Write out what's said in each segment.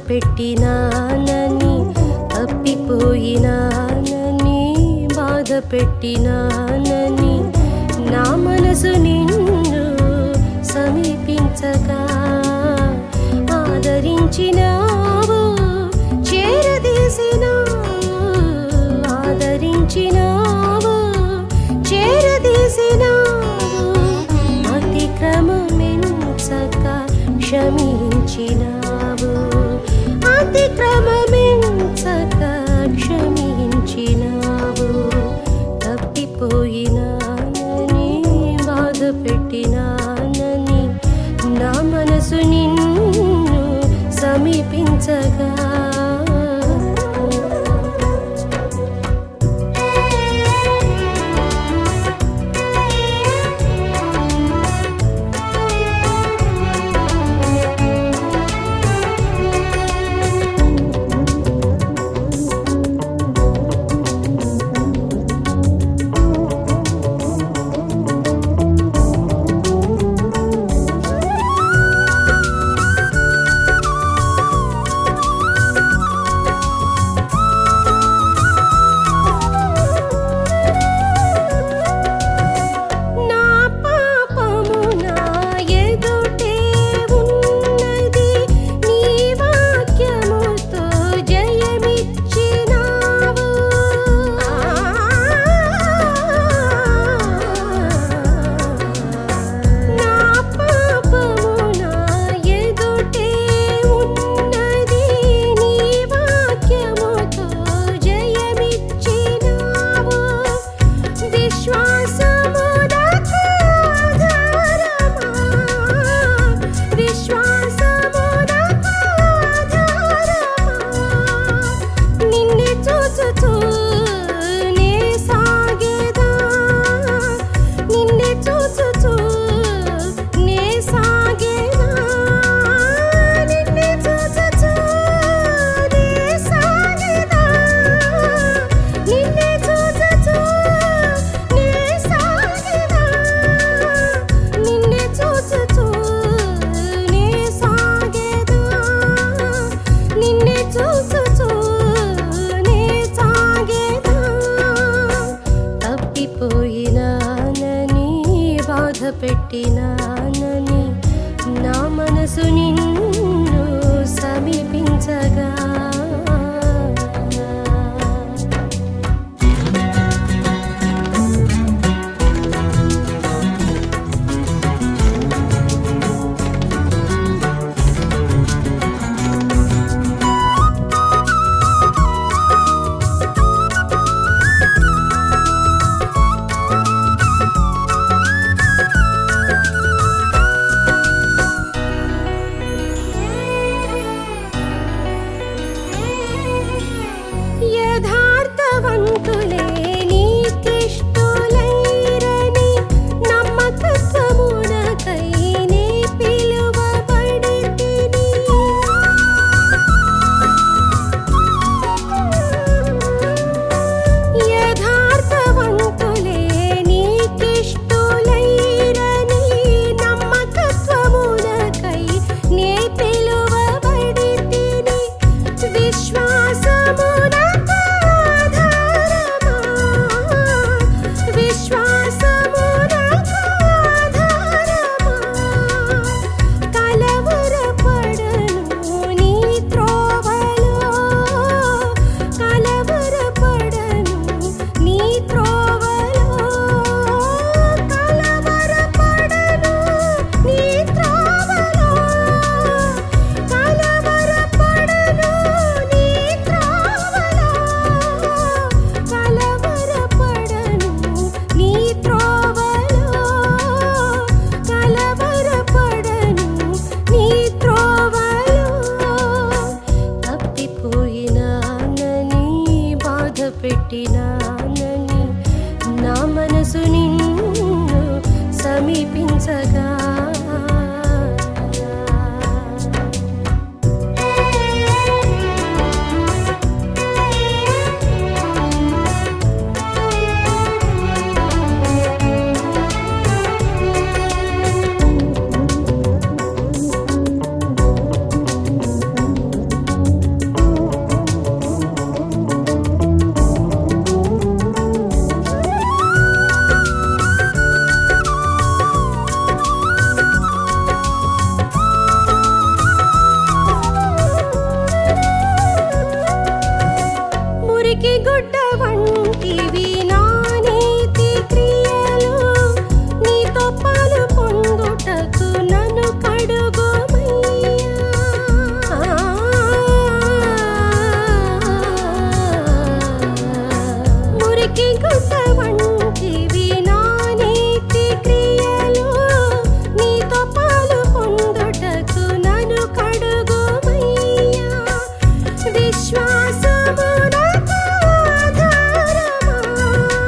పెట్టినానని తప్పిపోయినానని బాధ పెట్టినానని నా మనసు నిన్ను సమీపించగా ఆదరించినావు చేరదీసినావు ఆదరించినావు చేరదీసినావు అతిక్రమమెంచక క్షమించినావు అతిక్రమమెంచక క్షమించినావు తప్పిపోయినానని బాధ పెట్టినానని నా మనసు నిన్ను సమీపించగా నా పాపము నా ఎదుటే ఉన్నది నీ వాక్యముతో జయమిచ్చినావు నా పాపము నా ఎదుటే ఉన్నది నీ వాక్యముతో జయమిచ్చినావు విశ్వాసమునకు ఆధారమా విశ్వాసమునకు ఆధారమా నిన్నే చూచుచూ నే సాగేదా నిన్నే చూచుచూ నే సాగేదా నిన్నే చూచుచూ నే సాగేదా నిన్నే చూచుచూ నే సాగేదా నిన్నే చూచుచూ నే సాగేదా నిన్నే చూచుచూ నే సాగేదా తప్పిపోయినానని బాధ పెట్టినానని నా మనసు నిన్ను సమీపించగా మురికి గుడ్డ వంటివి నా నీతి క్రియలు నీతో పాలు పొందుటకు నన్ను కడుగోమయ్యా మురికి గుడ్డ వంటివి నా నీతి క్రియలు నీతో పాలు పొందుటకు నన్ను కడుగోమయ్యా విశ్వాసమునకు ఆధారమా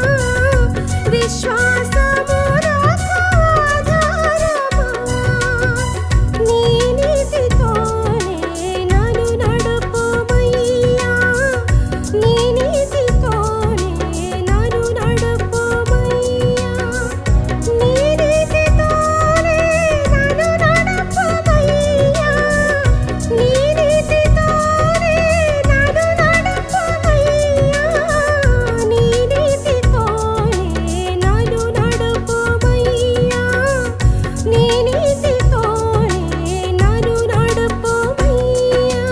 విశ్వాసమునకు ఆధారమా నీ నీతితోనే నన్ను నడుపుమయ్యా నీ నీతితోనే నన్ను నడుపుమయ్యా నీ నీతితోనే నన్ను నడుపుమయ్యా నీ నీతితోనే నన్ను నడుపుమయ్యా నీ నీతితోనే నన్ను నడుపుమయ్యా నీ నీతితోనే నన్ను నడుపుమయ్యా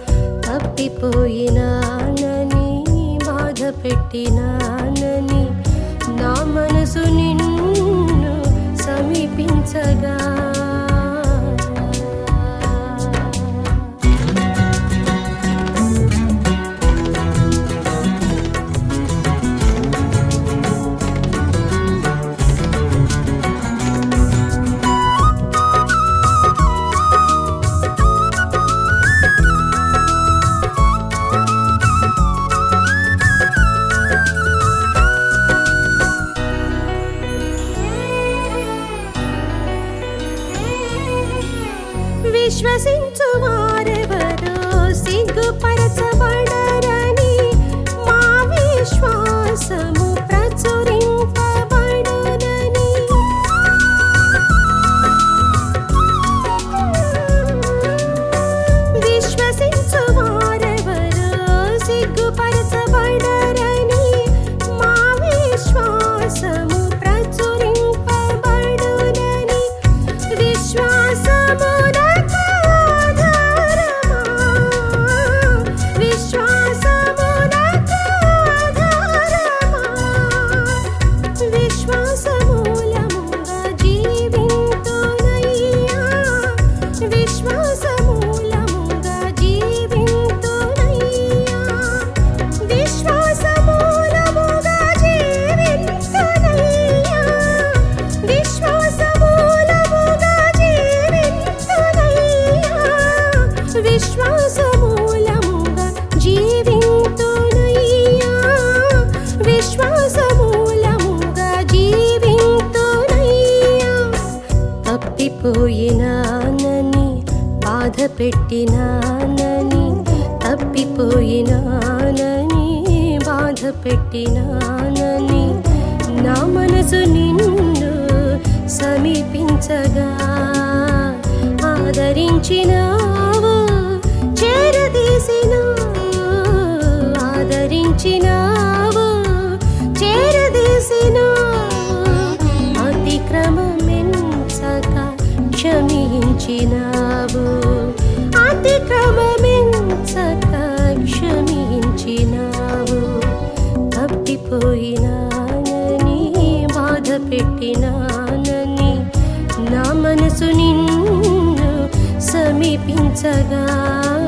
తప్పిపోయినానని బాధ పెట్టినానని నా మనసు నిన్ను సమీపించగా విశ్వసించు వారెవరో సిగ్గుపరచబడరని మా విశ్వాసము ప్రచురింపబడునని విశ్వసించు వారెవరో సిగ్గుపరచబడరని మా విశ్వాసము ప్రచురింపబడునని విశ్వాసమునకు ఆధారమా విశ్వాసమునకు ఆధారమా విశ్వాసమూలముగా జీవింతునయ్యా విశ్వాసమూలముగా జీవింతునయ్యా విశ్వాసమూలముగా జీవింతునయ్యా విశ్వాసమూలముగా జీవింతునయ్యా విశ్వాసమూలముగా జీవింతునయ్యా విశ్వాసమూలముగా జీవింతునయ్యా తప్పిపోయినానని బాధ పెట్టినానని తప్పిపోయినానని బాధ పెట్టినానని నా మనసు నిన్ను సమీపించగా ఆదరించినావు చేరదీసినావు ఆదరించినావు చేరదీసినావు అతిక్రమమెంచక క్షమించినావు అతిక్రమమెంచక క్షమించినావు తప్పిపోయినానని బాధ పెట్టినానని నా మనసు నిన్ను సమీపించగా